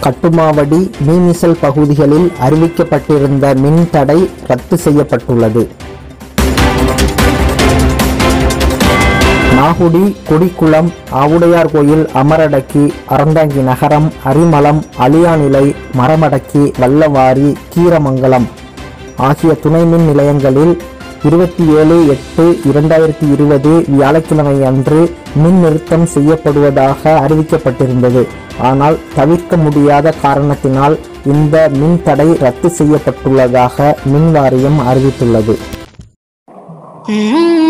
கட்டுமாவடி மீமிசல் பகுதிகளில் அறிவிக்கப்பட்டிருந்த மின் தடை ரத்து செய்யப்பட்டுள்ளது நாகுடி கொடிக்குளம் ஆவுடையார் கோயில் அமரடக்கி அறந்தாங்கி நகரம் அரிமளம் அலியாநிலை மரமடக்கி வல்லவாரி கீரமங்கலம் ஆகிய துணை மின் நிலையங்களில் இருபத்தி ஏழு எட்டு இரண்டாயிரத்தி இருபது வியாழக்கிழமை அன்று மின் நிறுத்தம் செய்யப்படுவதாக அறிவிக்கப்பட்டிருந்தது ஆனால் தவிர்க்க முடியாத காரணத்தினால் இந்த மின் தடை ரத்து செய்யப்பட்டுள்ளதாக மின் வாரியம் அறிவித்துள்ளது Mm-hmm.